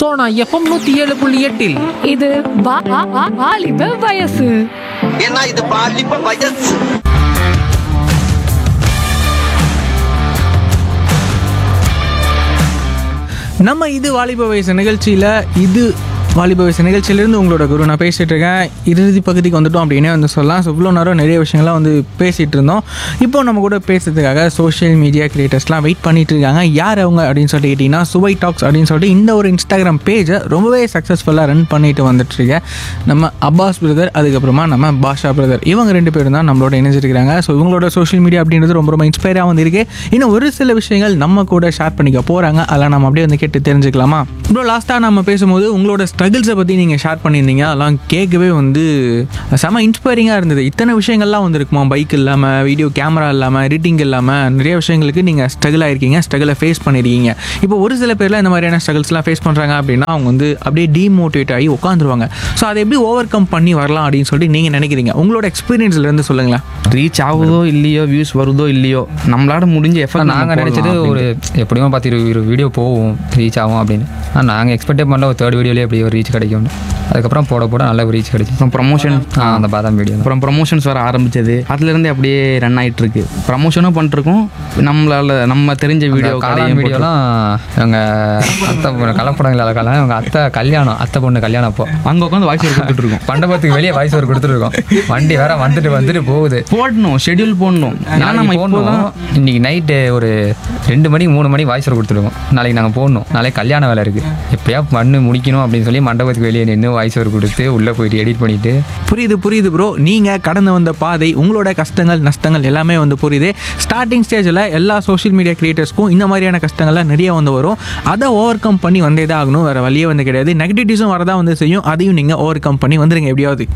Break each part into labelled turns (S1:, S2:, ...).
S1: Sona FM நூத்தி ஏழு புள்ளி எட்டில்
S2: இது வா- வா- வா- வாலிப வயசு
S3: ஏன்னா இது பாலிப்ப வயசு
S4: நம்ம இது வாலிப வயசு நிகழ்ச்சியில் இது வாலிப வயசு நிகழ்ச்சியிலேருந்து உங்களோட குரு நான் பேசிகிட்டு இருக்கேன் இறுதி பகுதிக்கு வந்துட்டோம் அப்படின்னே வந்து சொல்லலாம் ஸோ இவ்வளோ நேரம் நிறைய விஷயங்கள்லாம் வந்து பேசிகிட்டு இருந்தோம் இப்போ நம்ம கூட பேசுறதுக்காக சோஷியல் மீடியா கிரியேட்டர்ஸ்லாம் வெயிட் பண்ணிட்டு இருக்காங்க யார் அவங்க அப்படின்னு சொல்லிட்டு கேட்டிங்கன்னா சுவை டாக்ஸ் அப்படின்னு சொல்லிட்டு இந்த ஒரு இன்ஸ்டாகிராம் பேஜை ரொம்பவே சக்ஸஸ்ஃபுல்லாக ரன் பண்ணிட்டு வந்துட்டு இருக்க நம்ம அப்பாஸ் பிரதர் அதுக்கப்புறமா நம்ம பாஷா பிரதர் இவங்க ரெண்டு பேரும் தான் நம்மளோட இணைஞ்சிருக்கிறாங்க ஸோ இவங்களோட சோஷியல் மீடியா அப்படின்றது ரொம்ப ரொம்ப இன்ஸ்பயராக வந்திருக்கு இன்னும் ஒரு சில விஷயங்கள் நம்ம கூட ஷேர் பண்ணிக்க போகிறாங்க அதெல்லாம் நம்ம அப்படியே வந்து கேட்டு தெரிஞ்சுக்கலாமா ப்ரோ லாஸ்ட்டாக நம்ம பேசும்போது உங்களோட ஸ்ட்ரகிள்ஸை பற்றி நீங்கள் ஷேர் பண்ணியிருந்தீங்க அதெல்லாம் கேட்கவே வந்து செம இன்ஸ்பைரிங்காக இருந்தது இத்தனை விஷயங்கள்லாம் வந்துருக்குமா பைக் இல்லாமல் வீடியோ கேமரா இல்லாமல் எடிட்டிங் இல்லாமல் நிறைய விஷயங்களுக்கு நீங்கள் ஸ்ட்ரகிள் ஆயிருக்கீங்க ஸ்ட்ரகிளை ஃபேஸ் பண்ணியிருக்கீங்க இப்போ ஒரு சில பேர்லாம் இந்த மாதிரியான ஸ்ட்ரகிள்ஸ்லாம் ஃபேஸ் பண்ணுறாங்க அப்படின்னா அவங்க வந்து அப்படியே டீமோட்டிவேட் ஆகி உட்காந்துருவாங்க ஸோ அதை எப்படி ஓவர் கம் பண்ணி வரலாம் அப்படின்னு சொல்லிட்டு நீங்கள் நினைக்கிறீங்க உங்களோட எக்ஸ்பீரியன்ஸ்லேருந்து சொல்லுங்களேன்
S5: ரீச் ஆகுதோ இல்லையோ வியூஸ் வருதோ இல்லையோ நம்மளால முடிஞ்ச எஃபர்ட்
S6: நாங்கள் நினச்சது ஒரு எப்படியும் பார்த்து இரு இரு வீடியோ போகும் ரீச் ஆகும் அப்படின்னு ஆனால் நாங்கள் எக்ஸ்பெக்டே பண்ணல ஒரு தேர்ட் வீடியோலேயே எப்படி ஒரு ரீச் கிடைக்கும்னு அதுக்கப்புறம் போட போட நல்ல ரீச் கிடைச்சு
S5: அப்புறம் ப்ரமோஷன்
S6: ஆ அந்த பாதாம் வீடியோ
S5: அப்புறம் ப்ரமோஷன்ஸ் வர ஆரம்பிச்சது அதுலேருந்து அப்படியே ரன் ஆயிட்டு இருக்கு ப்ரமோஷனும் பண்ணிருக்கோம் நம்மளால நம்ம தெரிஞ்ச வீடியோ
S6: காளான் வீடியோலாம் எங்கள் அத்தை பொண்ணு கலப்படங்கள் காலம் எங்கள் அத்தை கல்யாணம் அத்தை பொண்ணு கல்யாணம் அப்போ
S5: அங்கே உட்காந்து வாய்ஸ் கொடுத்துட்டு இருக்கோம்
S6: மண்டபத்துக்கு வெளியே வாய்ஸ் ஒரு கொடுத்துருக்கோம் வண்டி வேற வந்துட்டு வந்துட்டு போகுது
S5: போடணும் ஷெட்யூல் போடணும் ஏன்னா நம்ம
S6: நாளைக்கு
S5: இப்போதான்
S6: போடணும் இன்னைக்கு நைட்டு ஒரு ரெண்டு மணிக்கு மூணு மணிக்கு வாய்ஸ் ஒரு கொடுத்துருக்கோம் நாளைக்கு நாங்கள் போடணும் நாளைக்கு கல்யாண வேலை இருக்குது எப்படியா பண்ணு முடிக்கணும் அப்படின்னு சொல்லி மண்டபத்துக்கு வெளியே நின்று வாய்ஸ் ஒரு கொடுத்து உள்ளே போயிட்டு எடிட் பண்ணிட்டு
S4: புரியுது புரியுது ப்ரோ நீங்கள் கடந்து வந்த பாதை உங்களோட கஷ்டங்கள் நஷ்டங்கள் எல்லாமே வந்து புரியுது ஸ்டார்டிங் ஸ்டேஜில் எல்லா சோஷியல் மீடியா கிரியேட்டர்ஸ்க்கும் இந்த மாதிரியான கஷ்டங்கள்லாம் நிறைய வந்து வரும் அதை ஓவர் கம் பண்ணி வந்தே தான் ஆகணும் வேறு வழியே வந்து கிடையாது நெகட்டிவிட்டிஸும் வரதான் வந்து செய்யும் அதையும் நீங்கள் ஓவர் கம் பண்ணி வந்துருங்க எப்படியாவது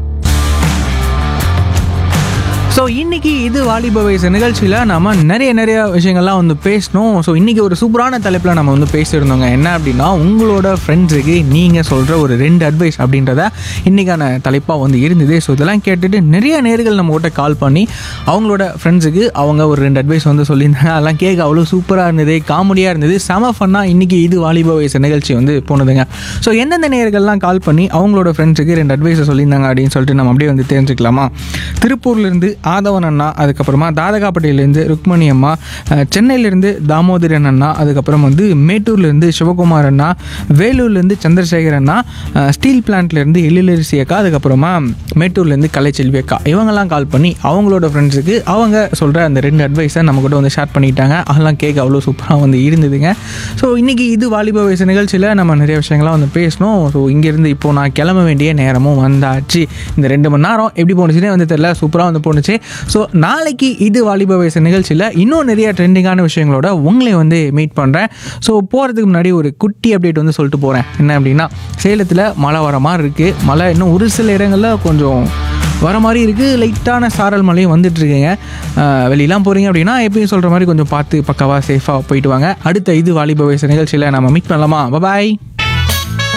S4: ஸோ இன்னைக்கு இது வாலிப வயசு நிகழ்ச்சியில் நம்ம நிறைய நிறைய விஷயங்கள்லாம் வந்து பேசணும் ஸோ இன்னைக்கு ஒரு சூப்பரான தலைப்பில் நம்ம வந்து பேசியிருந்தோங்க என்ன அப்படின்னா உங்களோட ஃப்ரெண்ட்ஸுக்கு நீங்கள் சொல்கிற ஒரு ரெண்டு அட்வைஸ் அப்படின்றத இன்னைக்கான தலைப்பாக வந்து இருந்தது ஸோ இதெல்லாம் கேட்டுட்டு நிறைய நேர்கள் நம்ம கிட்ட கால் பண்ணி அவங்களோட ஃப்ரெண்ட்ஸுக்கு அவங்க ஒரு ரெண்டு அட்வைஸ் வந்து சொல்லியிருந்தாங்க அதெல்லாம் கேட்க அவ்வளோ சூப்பராக இருந்தது காமெடியாக இருந்தது செம ஃபன்னாக இன்னைக்கு இது வாலிப வயசு நிகழ்ச்சி வந்து போனதுங்க ஸோ எந்தெந்த நேர்கள்லாம் கால் பண்ணி அவங்களோட ஃப்ரெண்ட்ஸுக்கு ரெண்டு அட்வைஸை சொல்லியிருந்தாங்க அப்படின்னு சொல்லிட்டு நம்ம அப்படியே வந்து தெரிஞ்சுக்கலாமா திருப்பூர்லேருந்து ஆதவன் அண்ணா அதுக்கப்புறமா தாதகாப்பட்டியிலேருந்து ருக்மணி அம்மா அஹ், சென்னையிலேருந்து தாமோதரன் அண்ணா அதுக்கப்புறம் வந்து மேட்டூர்லேருந்து சிவகுமார் அண்ணா வேலூர்லேருந்து சந்திரசேகர் அண்ணா அஹ், ஸ்டீல் பிளான்ட்லேருந்து எழிலரசி அக்கா அதுக்கப்புறமா மேட்டூர்லேருந்து கலைச்செல்வி அக்கா இவங்கெல்லாம் கால் பண்ணி அவங்களோட ஃப்ரெண்ட்ஸுக்கு அவங்க சொல்கிற அந்த ரெண்டு அட்வைஸை நம்ம கூட வந்து ஷேர் பண்ணிட்டாங்க அதெல்லாம் கேட்க அவ்வளோ சூப்பராக வந்து இருந்ததுங்க ஸோ இன்றைக்கி இது வாலிப வயசு நிகழ்ச்சியில் நம்ம நிறைய விஷயங்கள்லாம் வந்து பேசணும் ஸோ இங்கேருந்து இப்போ நான் கிளம்ப வேண்டிய நேரமும் வந்தாச்சு இந்த ரெண்டு மணி நேரம் எப்படி போணுச்சுன்னே வந்து தெரியல சூப்பராக வந்து போணுச்சு ஸோ நாளைக்கு இது வாலிப வயசு நிகழ்ச்சியில் இன்னும் நிறைய ட்ரெண்டிங்கான விஷயங்களோட உங்களை வந்து மீட் பண்ணுறேன் ஸோ போகிறதுக்கு முன்னாடி ஒரு குட்டி அப்டேட் வந்து சொல்லிட்டு போகிறேன் என்ன அப்படின்னா சேலத்தில் மழை வர மாதிரி இருக்குது மழை இன்னும் ஒரு சில இடங்களில் கொஞ்சம் வர மாதிரி இருக்குது லைட்டான சாரல் மழையும் வந்துட்டு இருக்குங்க அஹ் வெளியெல்லாம் போகிறீங்க அப்படின்னா எப்பயும் சொல்கிற மாதிரி கொஞ்சம் பார்த்து பக்காவாக சேஃபாக போயிட்டு வாங்க அடுத்த இது வாலிப வயசு நிகழ்ச்சியில் நம்ம மீட் பண்ணலாமா பாய்